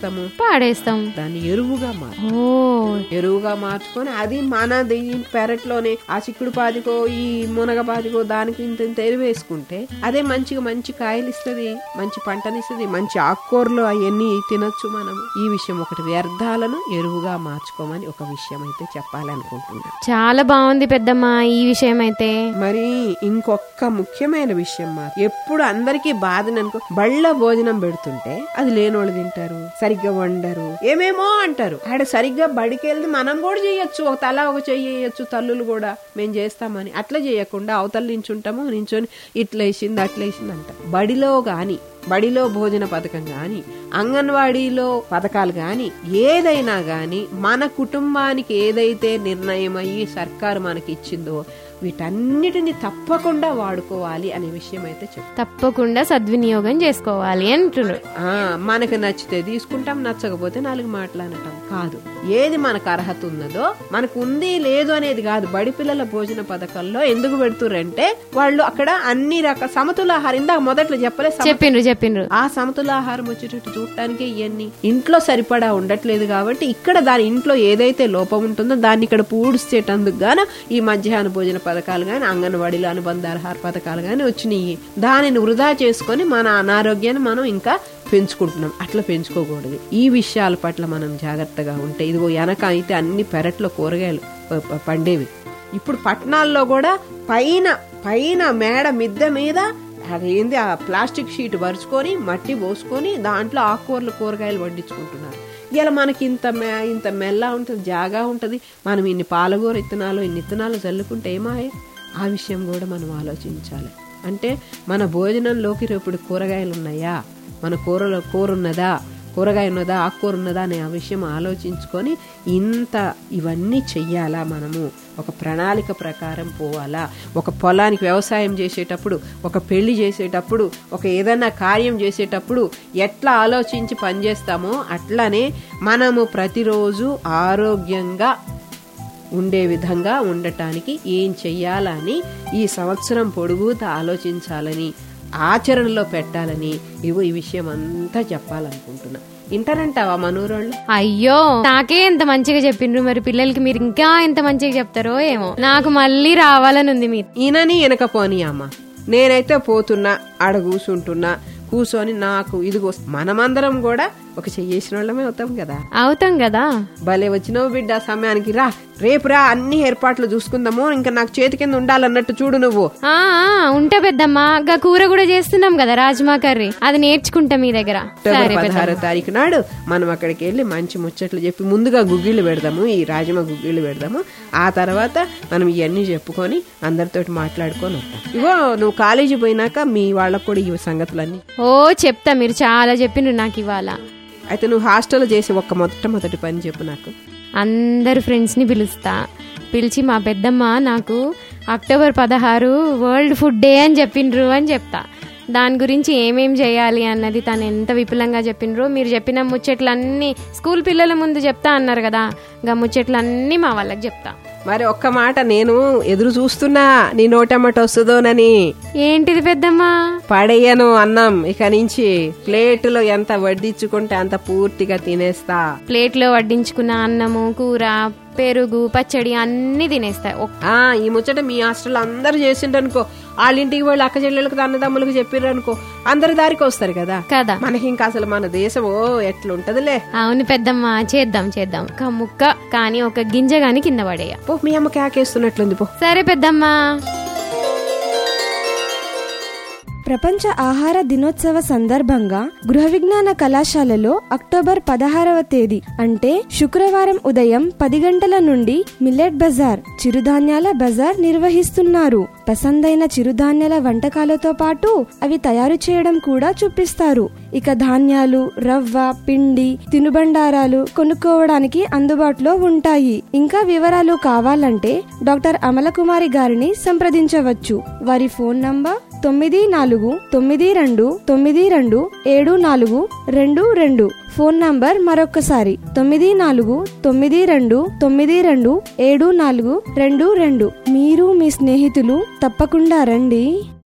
Speaker 1: చేస్తాము
Speaker 2: పాడేస్తాం
Speaker 1: దాన్ని ఎరువుగా మారు
Speaker 2: ఓ
Speaker 1: ఎరువుగా మార్చుకొని అది మనది ఈ పెరట్లోనే ఆ చిక్కుడు పాదికో ఈ మునగ పాదికో దానికి ఇంత ఇంత ఎరువు వేసుకుంటే అదే మంచిగా మంచి కాయలు ఇస్తుంది మంచి పంటనిస్తుంది మంచి ఆకుకూరలు అవన్నీ తినొచ్చు మనం ఈ విషయం ఒకటి వ్యర్థాలను ఎరువుగా మార్చుకోమని ఒక విషయం అయితే చెప్పాలనుకుంటున్నాను
Speaker 2: చాలా బాగుంది పెద్దమ్మ ఈ విషయం అయితే
Speaker 1: మరి ఇంకొక ముఖ్యమైన విషయం మా ఎప్పుడు అందరికీ బాధని అనుకో బళ్ళ భోజనం పెడుతుంటే అది లేనోళ్ళు తింటారు సరిగ్గా వండరు ఏమేమో అంటారు ఆడ సరిగ్గా బడికి వెళ్ళి మనం కూడా చేయొచ్చు ఒక తల ఒక చెయ్యి వేయొచ్చు తల్లులు కూడా మేము చేస్తామని అట్లా చేయకుండా అవతల నించుంటాము నించొని ఇట్లా వేసింది అట్లా వేసింది అంట బడిలో గాని బడిలో భోజన పథకం గాని అంగన్వాడీలో పథకాలు గాని ఏదైనా గాని మన కుటుంబానికి ఏదైతే నిర్ణయం అయ్యి సర్కారు మనకి ఇచ్చిందో వీటన్నిటిని తప్పకుండా వాడుకోవాలి అనే విషయం అయితే చెప్తాను
Speaker 2: తప్పకుండా సద్వినియోగం చేసుకోవాలి అంటున్నారు
Speaker 1: ఆ, మనకు నచ్చితే తీసుకుంటాం నచ్చకపోతే నాలుగు మాట్లాడటం కాదు ఏది మనకు అర్హత ఉన్నదో మనకు ఉంది లేదు అనేది కాదు బడి పిల్లల భోజన పథకంలో ఎందుకు పెడుతురంటే వాళ్ళు అక్కడ అన్ని రకాల సమతులాహారం ఇందాక మొదట్లో చెప్పలే సమ-
Speaker 2: చెప్పిండ్రు చెప్పిండ్రు
Speaker 1: ఆ సమతులాహారం వచ్చేటట్టు చూడటానికి ఇవన్నీ ఇంట్లో సరిపడా ఉండట్లేదు కాబట్టి ఇక్కడ దాని ఇంట్లో ఏదైతే లోపం ఉంటుందో దాన్ని ఇక్కడ పూడ్చేటందుకు గాను ఈ మధ్యాహ్న భోజన పథకాలు గాని అంగన్వాడీలో అనుబంధ ఆహార పథకాలు గాని వచ్చినాయి దానిని వృధా చేసుకొని మన అనారోగ్యాన్ని మనం ఇంకా పెంచుకుంటున్నాం అట్లా పెంచుకోకూడదు ఈ విషయాల పట్ల మనం జాగ్రత్తగా ఉంటే ఇదిగో వెనక అయితే అన్ని పెరట్లో కూరగాయలు ప- ప- పండేవి ఇప్పుడు పట్టణాల్లో కూడా పైన పైన మేడ మిద్దె మీద అదేంది ఆ ప్లాస్టిక్ షీట్ పరుచుకొని మట్టి పోసుకొని దాంట్లో ఆకుకూరలు కూరగాయలు వండించుకుంటున్నారు ఇలా మనకి ఇంత మే ఇంత మెల్ల ఉంటుంది జాగా ఉంటుంది మనం ఇన్ని పాలకూర ఇత్తనాలు ఇన్ని ఇత్తనాలు చల్లుకుంటే ఏమాయే ఆ విషయం కూడా మనం ఆలోచించాలి అంటే మన భోజనంలోకి రేపు కూరగాయలు ఉన్నాయా మన కూరలో కూర ఉన్నదా కూరగాయ ఉన్నదా ఆకుకూర ఉన్నదా అనే ఆ విషయం ఆలోచించుకొని ఇంత ఇవన్నీ చెయ్యాలా మనము ఒక ప్రణాళిక ప్రకారం పోవాలా ఒక పొలానికి వ్యవసాయం చేసేటప్పుడు ఒక పెళ్లి చేసేటప్పుడు ఒక ఏదైనా కార్యం చేసేటప్పుడు ఎట్లా ఆలోచించి పనిచేస్తామో అట్లానే మనము ప్రతిరోజు ఆరోగ్యంగా ఉండే విధంగా ఉండటానికి ఏం చెయ్యాలని ఈ సంవత్సరం పొడుగుతా ఆలోచించాలని ఆచరణలో పెట్టాలని ఇవో ఈ విషయం అంతా చెప్పాలనుకుంటున్నా ఇంటారంటావా మనూరోళ్ళు
Speaker 2: అయ్యో నాకే ఎంత మంచిగా చెప్పిండ్రు మరి పిల్లలకి మీరు ఇంకా ఎంత మంచిగా చెప్తారో ఏమో నాకు మళ్ళీ రావాలని ఉంది మీరు
Speaker 1: ఈయనని వెనకపోని అమ్మ నేనైతే పోతున్నా ఆడ కూర్చుంటున్నా కూర్చొని నాకు ఇదిగో మనమందరం కూడా ఒక చెయ్యేసిన వాళ్ళమే అవుతాం కదా
Speaker 2: అవుతాం కదా
Speaker 1: భలే వచ్చినావు బిడ్డ ఆ సమయానికి రా రేపు రా అన్ని ఏర్పాట్లు చూసుకుందాము ఇంకా నాకు చేతి కింద ఉండాలన్నట్టు చూడు నువ్వు
Speaker 2: ఆ ఆ, ఉంటా పెద్దమ్మా గా కూర కూడా చేస్తున్నాం కదా రాజ్మా కర్రీ అది నేర్చుకుంటా మీ దగ్గర
Speaker 1: అక్టోబర్
Speaker 2: సరే పెద్ద
Speaker 1: పదహారో తారీఖు నాడు మనం అక్కడికి వెళ్ళి మంచి ముచ్చట్లు చెప్పి ముందుగా గుగ్గిళ్ళు పెడదాము ఈ రాజమ గుగ్గిళ్ళు పెడదాము ఆ తర్వాత మనం ఇవన్నీ చెప్పుకొని అందరితోటి మాట్లాడుకొని వస్తాం ఇగో నువ్వు కాలేజీ పోయినాక మీ వాళ్ళకు కూడా ఈ సంగతులన్నీ
Speaker 2: ఓ చెప్తా మీరు చాలా చెప్పిండ్రు నాకు ఇవాళ
Speaker 1: అయితే నువ్వు హాస్టల్లో చేసి ఒక్క మొట్టమొదటి పని చెప్పు నాకు
Speaker 2: అందరు ఫ్రెండ్స్ని పిలుస్తా పిలిచి మా పెద్దమ్మ నాకు అక్టోబర్ పదహారు వరల్డ్ ఫుడ్ డే అని చెప్పిండ్రు అని చెప్తా దాని గురించి ఏమేం చేయాలి అన్నది తను ఎంత విపులంగా చెప్పిండ్రు మీరు చెప్పిన ముచ్చట్లన్నీ స్కూల్ పిల్లల ముందు చెప్తా అన్నారు కదా గా ముచ్చట్లన్నీ మా వాళ్ళకి చెప్తా
Speaker 1: మరి ఒక్క మాట నేను ఎదురు చూస్తున్నా నీ నోటమ్మట వస్తుందోనని
Speaker 2: ఏంటిది పెద్దమ్మ
Speaker 1: పడేయను అన్నం ఇక నుంచి ప్లేటులో ఎంత వడ్డించుకుంటే అంత పూర్తిగా తినేస్తా
Speaker 2: ప్లేట్లో వడ్డించుకున్న అన్నము కూర పెరుగు పచ్చడి అన్నీ తినేస్తాయి ఒక్-
Speaker 1: ఆ ఈ ముచ్చట మీ హాస్టల్ అందరు చేసిండ్రు అనుకో వాళ్ళ ఇంటికి వాళ్ళు అక్క చెల్లెలకు అన్నదమ్ములకు చెప్పిర్రు అనుకో అందరి దారికి వస్తారు కదా
Speaker 2: కదా
Speaker 1: మనకి ఇంకా అసలు మన దేశం ఓ ఎట్లుంటదిలే
Speaker 2: అవును పెద్దమ్మ చేద్దాం చేద్దాం ఒక ముక్క కానీ ఒక గింజ గాని కింద పడేయ
Speaker 1: పో మీ అమ్మ కేకేస్తున్నట్లుంది పో
Speaker 2: సరే పెద్దమ్మా
Speaker 3: ప్రపంచ ఆహార దినోత్సవ సందర్భంగా గృహ విజ్ఞాన కళాశాలలో అక్టోబర్ పదహారవ తేదీ అంటే శుక్రవారం ఉదయం పది గంటల నుండి మిల్లెట్ బజార్ చిరుధాన్యాల బజార్ నిర్వహిస్తున్నారు పసందైన చిరుధాన్యాల వంటకాలతో పాటు అవి తయారు చేయడం కూడా చూపిస్తారు ఇక ధాన్యాలు రవ్వ పిండి తినుబండారాలు కొనుక్కోవడానికి అందుబాటులో ఉంటాయి ఇంకా వివరాలు కావాలంటే డాక్టర్ అమలకుమారి గారిని సంప్రదించవచ్చు వారి ఫోన్ నంబర్ తొమ్మిది నాలుగు తొమ్మిది రెండు తొమ్మిది రెండు ఏడు నాలుగు రెండు రెండు ఫోన్ నంబర్ మరొకసారి తొమ్మిది నాలుగు తొమ్మిది రెండు తొమ్మిది రెండు ఏడు నాలుగు రెండు రెండు మీరు మీ స్నేహితులు తప్పకుండా రండి